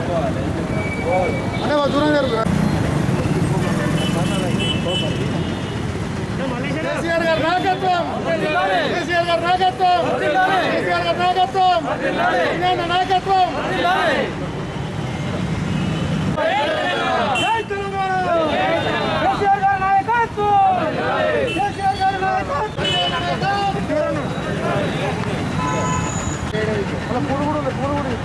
అనే దూరం జరుగు కేసీఆర్ గారి నాయకత్వం కేసీఆర్ గారి నాయకత్వం కేసీఆర్ గారి నాయకత్వం తెలంగాణ నాయకత్వం జై తెలంగాణ కేసీఆర్ గారి నాయకత్వం కేసీఆర్ గారి నాయకత్వం మన పూడు కూడా ఉంది పూడు కూడా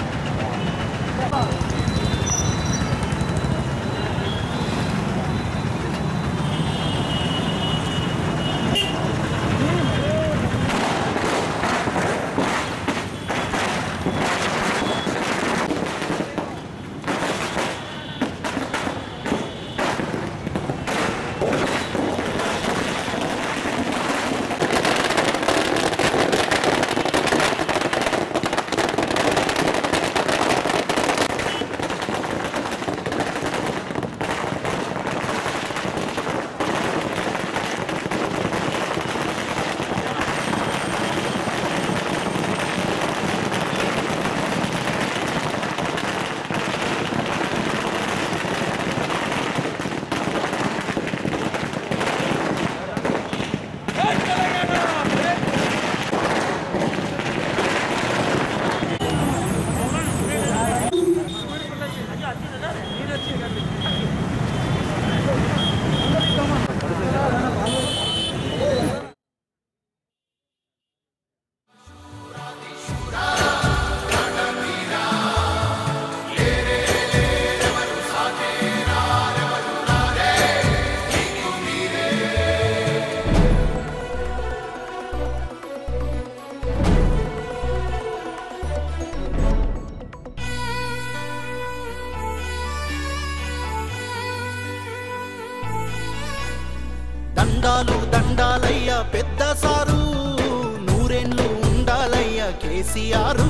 దండాలు దండాలయ్య పెద్ద సారు నూరేండ్లు ఉండాలయ్య కేసీఆర్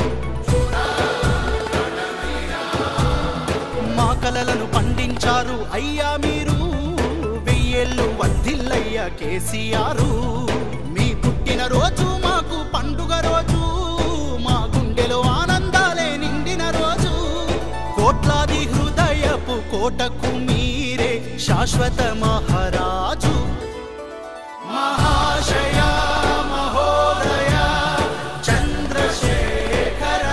మా కలలను పండించారు అయ్యా మీరు వెయ్యేళ్ళు వర్ధిల్లయ్య కేసీఆర్ మీ పుట్టిన రోజు మాకు పండుగ రోజు మా గుండెలో ఆనందాలే నిండిన రోజు కోట్లాది హృదయపు కోటకు మీరే శాశ్వత మహారాజు మహాశయ మహోదయ చంద్రశేఖర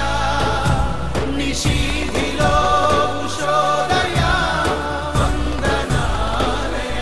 నిశీధిలో ఉషోదయ వందనాలయ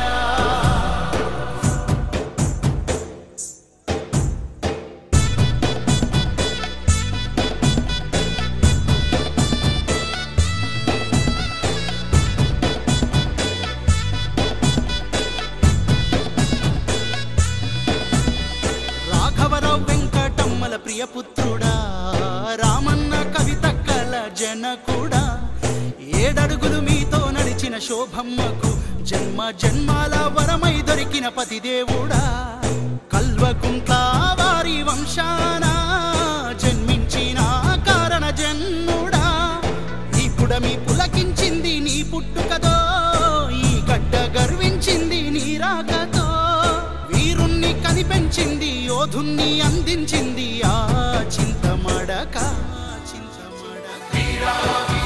రాఘవరావు వెంకటమ్మల ప్రియపుత్రుడా రామన్న కవితక్కల జనకుడా ఏడడుగులు మీతో నడిచిన శోభమ్మకు జన్మ జన్మాల వరమై దొరికిన పతిదేవుడా కల్వకుంట్ల వారి వంశాన జన్మించిన కారణ జన్ముడా ఈ పుడమి పులకించింది నీ పుట్టుకదో ఈ గడ్డ గర్వించింది నీ రాకతో వీరుణ్ణి కనిపెంచింది యోధుణ్ణి అందించింది ఆ చింతమడక చింతమడక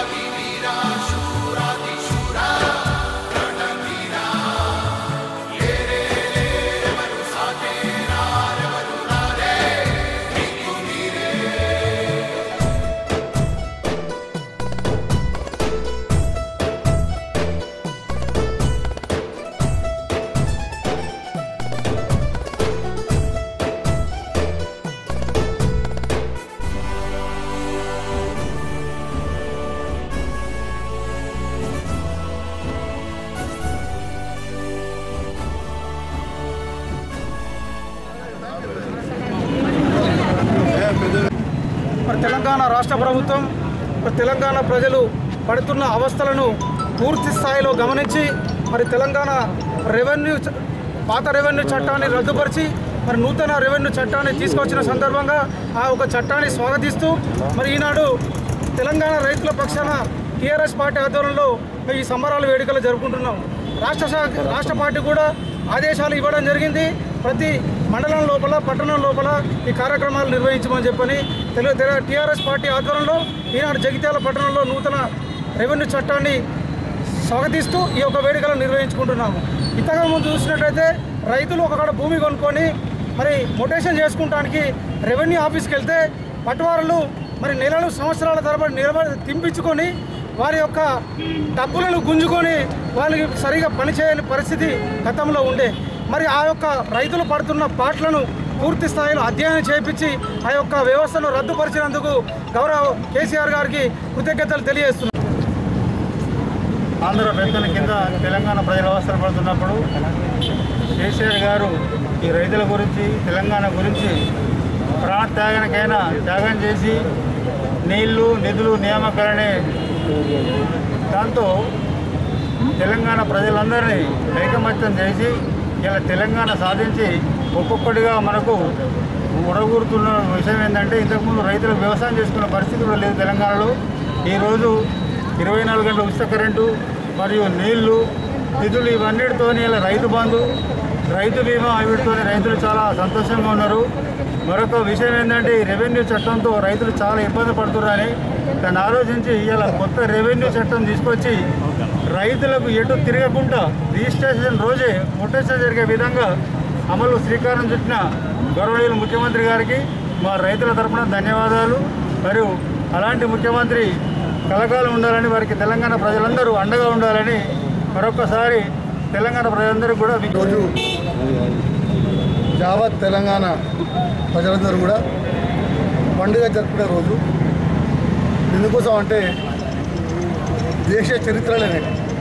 మరి తెలంగాణ రాష్ట్ర ప్రభుత్వం మరి తెలంగాణ ప్రజలు పడుతున్న అవస్థలను పూర్తి స్థాయిలో గమనించి మరి తెలంగాణ రెవెన్యూ చ- పాత రెవెన్యూ చట్టాన్ని రద్దుపరిచి మరి నూతన రెవెన్యూ చట్టాన్ని తీసుకొచ్చిన సందర్భంగా ఆ ఒక చట్టాన్ని స్వాగతిస్తూ మరి ఈనాడు తెలంగాణ రైతుల పక్షాన టీఆర్ఎస్ పార్టీ ఆధ్వర్యంలో ఈ సంబరాల వేడుకలు జరుపుకుంటున్నాం రాష్ట్ర శా- రాష్ట్ర పార్టీ కూడా ఆదేశాలు ఇవ్వడం జరిగింది ప్రతి మండలం లోపల పట్టణం లోపల ఈ కార్యక్రమాలు నిర్వహించమని చెప్పని తెలుగు టీఆర్ఎస్ పార్టీ ఆధ్వర్యంలో ఈనాడు జగిత్యాల పట్టణంలో నూతన రెవెన్యూ చట్టాన్ని స్వాగతిస్తూ ఈ యొక్క వేడుకలను నిర్వహించుకుంటున్నాము ఇంతగా ముందు చూసినట్టయితే రైతులు ఒకక్కడ భూమి కొనుక్కొని మరి మొటేషన్ చేసుకుంటానికి రెవెన్యూ ఆఫీస్కి వెళ్తే పట్టువారులు మరి నెలలు సంవత్సరాల తరబడి నిలబడి తింపించుకొని వారి యొక్క డబ్బులను గుంజుకొని వాళ్ళకి సరిగా పనిచేయని పరిస్థితి గతంలో ఉండే మరి ఆ యొక్క రైతులు పడుతున్న పాటలను పూర్తి స్థాయిలో అధ్యయనం చేయించి ఆ యొక్క వ్యవస్థను రద్దుపరిచినందుకు గౌరవ కేసీఆర్ గారికి కృతజ్ఞతలు తెలియజేస్తున్నాను ఆంధ్ర పెన్షన్ కింద తెలంగాణ ప్రజలు అవసరం పడుతున్నప్పుడు కేసీఆర్ గారు ఈ రైతుల గురించి తెలంగాణ గురించి ప్రాణ త్యాగానికైనా త్యాగం చేసి నీళ్లు నిధులు నియామకాలనే దాంతో తెలంగాణ ప్రజలందరినీ ఐకమత్యం చేసి ఇలా తెలంగాణ సాధించి ఒక్కొక్కటిగా మనకు ఉడగూరుతున్న విషయం ఏంటంటే ఇంతకుముందు రైతులు వ్యవసాయం చేసుకున్న పరిస్థితి కూడా లేదు తెలంగాణలో ఈరోజు ఇరవై నాలుగు గంటల ఉచిత కరెంటు మరియు నీళ్లు నిధులు ఇవన్నిటితో ఇలా రైతు బంధు రైతు బీమా వీటితో రైతులు చాలా సంతోషంగా ఉన్నారు మరొక విషయం ఏంటంటే ఈ రెవెన్యూ చట్టంతో రైతులు చాలా ఇబ్బంది పడుతున్నారని దాన్ని ఆలోచించి ఇలా కొత్త రెవెన్యూ చట్టం తీసుకొచ్చి రైతులకు ఎటు తిరగకుండా రిజిస్ట్రేషన్ రోజే ముట్టేషన్ జరిగే విధంగా అమలు శ్రీకారం చుట్టిన గౌరవనీయులు ముఖ్యమంత్రి గారికి మా రైతుల తరపున ధన్యవాదాలు మరియు అలాంటి ముఖ్యమంత్రి కలకాలం ఉండాలని వారికి తెలంగాణ ప్రజలందరూ అండగా ఉండాలని మరొకసారి తెలంగాణ ప్రజలందరూ కూడా వి- ఈరోజు యావత్ తెలంగాణ ప్రజలందరూ కూడా పండుగ జరుపుకునే రోజు ఎందుకోసం అంటే దేశ చరిత్రలోనే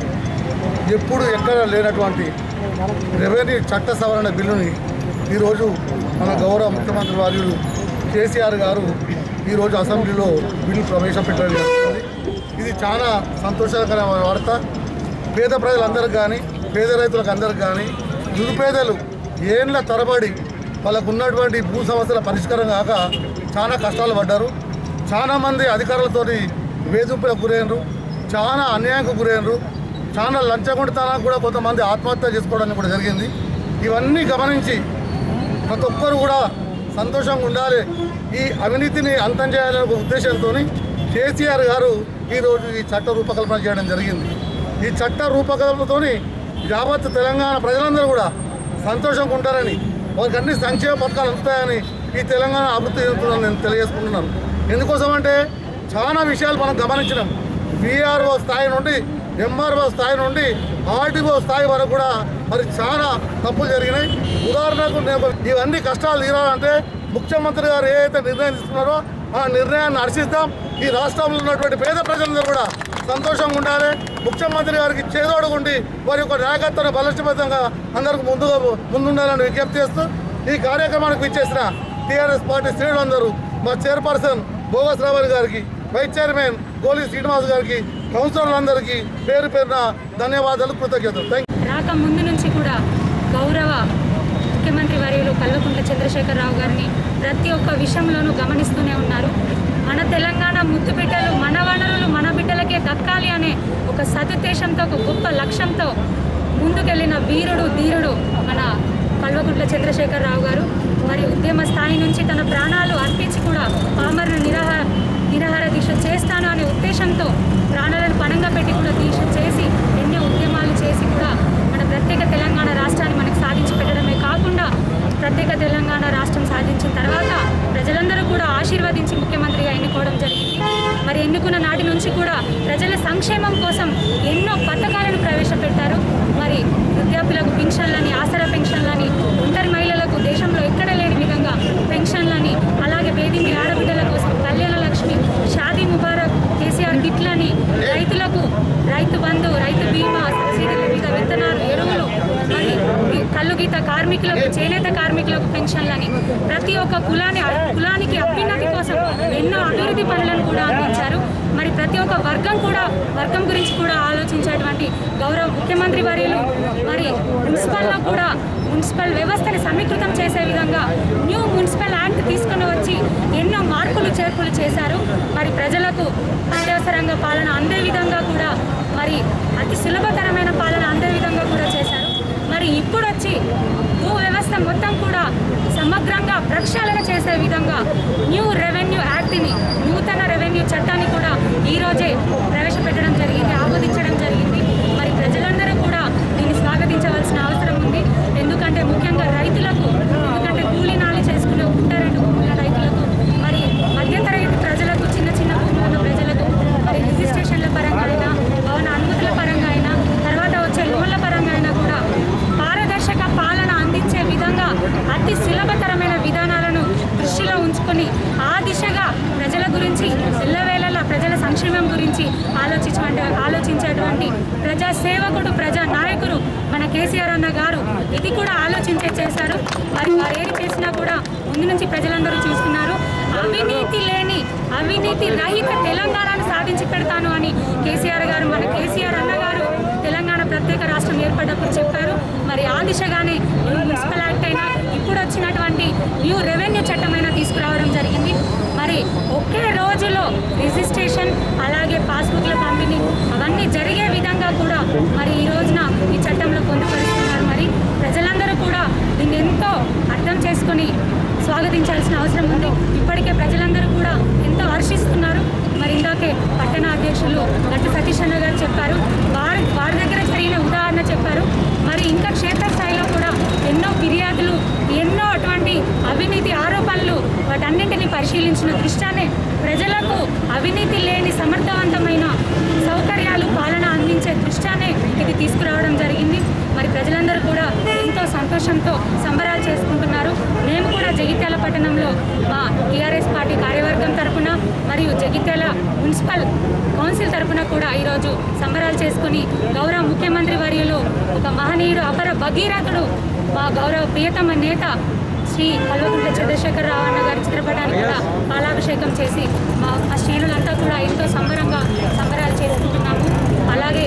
ఎప్పుడు ఎక్కడ లేనటువంటి రెవెన్యూ చట్ట సవరణ బిల్లుని ఈరోజు మన గౌరవ ముఖ్యమంత్రి వర్యులు కేసీఆర్ గారు ఈరోజు అసెంబ్లీలో బిల్లు ప్రవేశపెట్టడం జరుగుతుంది ఇది చాలా సంతోషకరమైన వార్త పేద ప్రజలందరికీ కానీ పేద రైతులకు అందరికి కానీ నిరుపేదలు ఏండ్ల తరబడి వాళ్ళకు ఉన్నటువంటి భూ సమస్యల పరిష్కారం కాక చాలా కష్టాలు పడ్డారు చాలా మంది అధికారులతోటి వేధింపులకు గురైనరు చాలా అన్యాయంకు గురైనరు చాలా లంచగొండితనానికి కూడా కొంతమంది ఆత్మహత్య చేసుకోవడానికి కూడా జరిగింది ఇవన్నీ గమనించి ప్రతి ఒక్కరు కూడా సంతోషంగా ఉండాలి ఈ అవినీతిని అంతం చేయాలనే ఒక ఉద్దేశంతో కేసీఆర్ గారు ఈరోజు ఈ చట్ట రూపకల్పన చేయడం జరిగింది ఈ చట్ట రూపకల్పనతో యావత్ తెలంగాణ ప్రజలందరూ కూడా సంతోషంగా ఉంటారని వారికి అన్ని సంక్షేమ పథకాలు అందుతాయని ఈ తెలంగాణ అభివృద్ధి చెందుతుందని నేను తెలియజేసుకుంటున్నాను ఎందుకోసం అంటే చాలా విషయాలు మనం గమనించినాం విఆర్ఓ స్థాయి నుండి ఎంఆర్ఓ స్థాయి నుండి ఆర్టీఓ స్థాయి వరకు కూడా మరి చాలా తప్పులు జరిగినాయి ఉదాహరణకు నేను ఇవన్నీ కష్టాలు తీరాలంటే ముఖ్యమంత్రి గారు ఏ అయితే నిర్ణయం తీసుకున్నారో ఆ నిర్ణయాన్ని హర్షిస్తాం ఈ రాష్ట్రంలో ఉన్నటువంటి పేద ప్రజలందరూ కూడా సంతోషంగా ఉండాలి ముఖ్యమంత్రి గారికి చేదోడుగుండి వారి యొక్క నాయకత్వాన్ని బలష్టబద్ధంగా అందరికి ముందుగా ముందుండాలని విజ్ఞప్తి చేస్తూ ఈ కార్యక్రమానికి విచ్చేసిన టీఆర్ఎస్ పార్టీ శ్రేణులందరూ మా చైర్పర్సన్ భోగస్ రావల్ గారికి వైస్ చైర్మన్ గోలి శ్రీనివాస్ గారికి కౌన్సిలర్లందరికీ పేరు పేరున ధన్యవాదాలు కృతజ్ఞతలు థ్యాంక్ రాక ముందు నుంచి కూడా గౌరవ ముఖ్యమంత్రి వర్యులు కల్వకుంట్ల చంద్రశేఖరరావు గారిని ప్రతి ఒక్క విషయంలోనూ గమనిస్తూనే ఉన్నారు మన తెలంగాణ ముద్దు బిడ్డలు మన వనరులు మన బిడ్డలకే దక్కాలి అనే ఒక సదుద్దేశంతో ఒక గొప్ప లక్ష్యంతో ముందుకెళ్ళిన వీరుడు ధీరుడు మన కల్వకుంట్ల చంద్రశేఖరరావు గారు మరి ఉద్యమ స్థాయి నుంచి తన ప్రాణాలు అర్పించి కూడా పామరును నిరాహార నిరాహార దీక్ష చేస్తాను అనే ఉద్దేశంతో ప్రాణాలను పణంగా పెట్టి కూడా దీక్ష చేసి ఎన్నో ఉద్యమాలు చేసి కూడా మన ప్రత్యేక తెలంగాణ రాష్ట్రాన్ని మనకు సాధించి పెట్టడమే కాకుండా ప్రత్యేక తెలంగాణ రాష్ట్రం సాధించిన తర్వాత ప్రజలందరూ కూడా ఆశీర్వదించి ముఖ్యమంత్రిగా ఎన్నుకోవడం జరిగింది మరి ఎన్నుకున్న నాటి నుంచి కూడా ప్రజల సంక్షేమం కోసం ఎన్నో పథకాలను ప్రవేశపెట్టారు మరి వృద్ధాప్యులకు పెన్షన్లని ఆసరా పెన్షన్లని ఒంటరి మహిళలకు దేశంలో ఎక్కడ లేని విధంగా పెన్షన్లని అలాగే వేదింటి ఆడబిడ్డల కోసం కళ్యాణ లక్ష్మి షాదీ ముబారక్ కేసీఆర్ కిట్లని రైతులకు రైతు బంధు రైతు బీమా సబ్సిడీల మీద విత్తనాలు ఎరువులు మరి ఈ కల్లు గీత కార్మికులకు చేనేత కార్మికులకు పెన్షన్లని ప్రతి ఒక్క కులాని కులానికి అభ్యున్నతి కోసం ఎన్నో అభివృద్ధి పనులను కూడా అందించారు మరి ప్రతి ఒక్క వర్గం కూడా వర్గం గురించి కూడా ఆలోచించేటువంటి గౌరవ ముఖ్యమంత్రి వర్యులు మరి మున్సిపల్లో కూడా మున్సిపల్ వ్యవస్థని సమీకృతం చేసే విధంగా న్యూ మున్సిపల్ యాక్ట్ తీసుకుని వచ్చి ఎన్నో మార్పులు చేర్పులు చేశారు మరి ప్రజలకు అత్యవసరంగా పాలన అందే విధంగా కూడా మరి అతి సులభతరమైన పాలన అందే విధంగా కూడా చేశారు మరి ఇప్పుడు వచ్చి భూ వ్యవస్థ దేశం మొత్తం కూడా సమగ్రంగా ప్రక్షాళన చేసే విధంగా న్యూ రెవెన్యూ యాక్ట్ని నూతన రెవెన్యూ చట్టాన్ని కూడా ఈరోజే ప్రవేశపెట్టడం జరిగింది ఆమోదించడం జరిగింది మరి ప్రజలందరూ కూడా దీన్ని స్వాగతించవలసిన అవసరం ఉంది ఎందుకంటే ముఖ్యంగా రైతులకు ఎందుకంటే కూలీ నాలి చేసుకునే ఉంటారండి భూముల రైతులకు మరి మధ్యతరగతి ప్రజలకు చిన్న చిన్న భూములు ఉన్న ప్రజలకు మరి రిజిస్ట్రేషన్ల పరంగా అయినా భవన అనుమతుల పరంగా అయినా తర్వాత వచ్చే లోన్ల పరంగా అయినా కూడా పారదర్శక పాలన అందించే విధంగా అతి సులభతరమైన విధానాలను దృష్టిలో ఉంచుకొని ఆ దిశగా ప్రజల గురించి ఎల్లవేళలా ప్రజల సంక్షేమం గురించి ఆలోచించే ఆలోచించేటువంటి ప్రజా సేవకుడు ప్రజా నాయకుడు మన కేసీఆర్ అన్న గారు ఇది కూడా ఆలోచించే చేశారు మరి వారు ఏది చేసినా కూడా ముందు నుంచి ప్రజలందరూ చూస్తున్నారు అవినీతి లేని అవినీతి రహిత తెలంగాణను సాధించి పెడతాను అని కేసీఆర్ గారు మన కేసీఆర్ అన్న గారు తెలంగాణ ప్రత్యేక రాష్ట్రం ఏర్పడ్డప్పుడు చెప్పారు మరి ఆ దిశగానే న్యూ మున్సిపల్ యాక్ట్ అయినా ఇప్పుడు వచ్చినటువంటి న్యూ రెవెన్యూ చట్టమైనా తీసుకురావడం జరిగింది మరి ఒకే రోజులో రిజిస్ట్రేషన్ అలాగే పాస్బుక్ల పంపిణీ అవన్నీ జరిగే విధంగా కూడా మరి ఈ రోజున ఈ చట్టంలో పొందుపరుస్తున్నారు మరి ప్రజలందరూ కూడా దీన్ని ఎంతో అర్థం చేసుకొని స్వాగతించాల్సిన అవసరం ఉంది ఇప్పటికే ప్రజలందరూ కూడా ఎంతో హర్షిస్తున్నారు మరి ఇందాకే పట్టణ అధ్యక్షులు గట్టి సతీష్ అన్న గారు చెప్పారు వారి వారి దగ్గర జరిగిన ఉదాహరణ చెప్పారు మరి ఇంకా క్షేత్రస్థాయిలో కూడా ఎన్నో ఫిర్యాదులు ఎన్నో అటువంటి అవినీతి ఆరోపణలు వాటన్నింటినీ పరిశీలించిన దృష్ట్యానే ప్రజలకు అవినీతి లేని సమర్థవంతమైన సౌకర్యాలు పాలన అందించే దృష్ట్యానే ఇది తీసుకురావడం జరిగింది మరి ప్రజలందరూ కూడా ఎంతో సంతోషంతో సంబరాలు చేసుకుంటున్నారు మేము కూడా జగిత్యాల పట్టణంలో మా టీఆర్ఎస్ పార్టీ కార్యవర్గం తరపున మరియు జగిత్యాల మున్సిపల్ కౌన్సిల్ తరపున కూడా ఈరోజు సంబరాలు చేసుకుని గౌరవ ముఖ్యమంత్రి వర్యులు ఒక మహనీయుడు అపర భగీరథుడు మా గౌరవ ప్రియతమ నేత శ్రీ కల్వకుంట్ల చంద్రశేఖర్ రావు అన్న గారి చిత్రపటానికి కూడా పాలాభిషేకం చేసి మా మా శ్రేణులంతా కూడా ఎంతో సంబరంగా సంబరాలు చేసుకుంటున్నాము అలాగే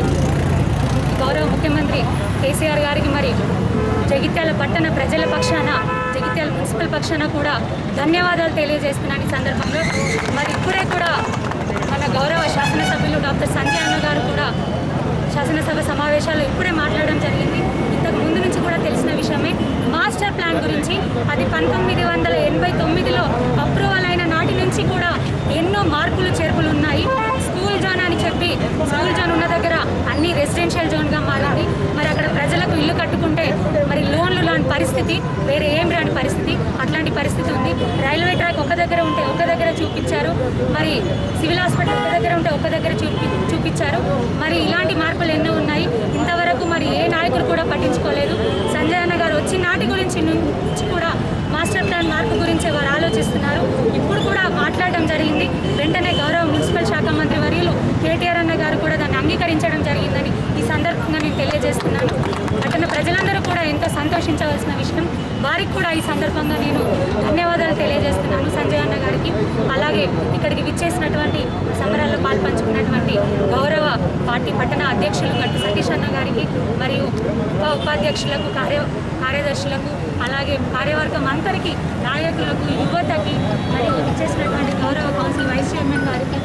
గౌరవ ముఖ్యమంత్రి కేసీఆర్ గారికి మరి జగిత్యాల పట్టణ ప్రజల పక్షాన జగిత్యాల మున్సిపల్ పక్షాన కూడా ధన్యవాదాలు తెలియజేస్తున్నాను ఈ సందర్భంగా మరి ఇప్పుడే కూడా మన గౌరవ శాసనసభ్యులు డాక్టర్ సంజయ్ అన్న గారు కూడా శాసనసభ సమావేశాల్లో ఇప్పుడే మాట్లాడడం జరిగింది ఇంతకు ముందు నుంచి కూడా తెలిసిన విషయమే మాస్టర్ ప్లాన్ గురించి అది పంతొమ్మిది వందల ఎనభై తొమ్మిదిలో అప్రూవల్ అయిన నాటి నుంచి కూడా ఎన్నో మార్పులు చేర్పులు ఉన్నాయి స్కూల్ జోన్ అని చెప్పి స్కూల్ జోన్ ఉన్న దగ్గర అన్ని రెసిడెన్షియల్ జోన్గా మారింది మరి అక్కడ ప్రజలకు ఇల్లు కట్టుకుంటే మరి లోన్లు లాంటి పరిస్థితి వేరే ఏం రాని పరిస్థితి అట్లాంటి పరిస్థితి ఉంది రైల్వే ట్రాక్ ఒక దగ్గర ఉంటే ఒక దగ్గర చూపించారు మరి సివిల్ హాస్పిటల్ ఒక దగ్గర ఉంటే ఒక దగ్గర చూపి చూపించారు మరి ఇలాంటి మార్పులు ఎన్నో ఉన్నాయి ఇంతవరకు మరి ఏ నాయకులు కూడా పట్టించుకోలేదు సంజయ్ అన్న గారు వచ్చిన నాటి గురించి నుంచి కూడా మాస్టర్ ప్లాన్ మార్పు గురించి వారు ఆలోచిస్తున్నారు ఇప్పుడు కూడా మాట్లాడడం జరిగింది వెంటనే గౌరవ మున్సిపల్ శాఖ మంత్రి వర్యులు కేటీఆర్ అన్న గారు కూడా దాన్ని అంగీకరించడం జరిగిందని ఈ సందర్భంగా నేను తెలియజేస్తున్నాను పట్టణ ప్రజలందరూ కూడా ఎంతో సంతోషించవలసిన విషయం వారికి కూడా ఈ సందర్భంగా నేను ధన్యవాదాలు తెలియజేస్తున్నాను సంజయ్ అన్న గారికి అలాగే ఇక్కడికి విచ్చేసినటువంటి సమరాల్లో పాల్పంచుకున్నటువంటి గౌరవ పార్టీ పట్టణ అధ్యక్షులు గట్టు సతీష్ అన్న గారికి మరియు ఉప ఉపాధ్యక్షులకు కార్య కార్యదర్శులకు అలాగే కార్యవర్గం అందరికీ నాయకులకు యువతకి మరియు విచ్చేసినటువంటి గౌరవ కౌన్సిల్ వైస్ చైర్మన్ గారికి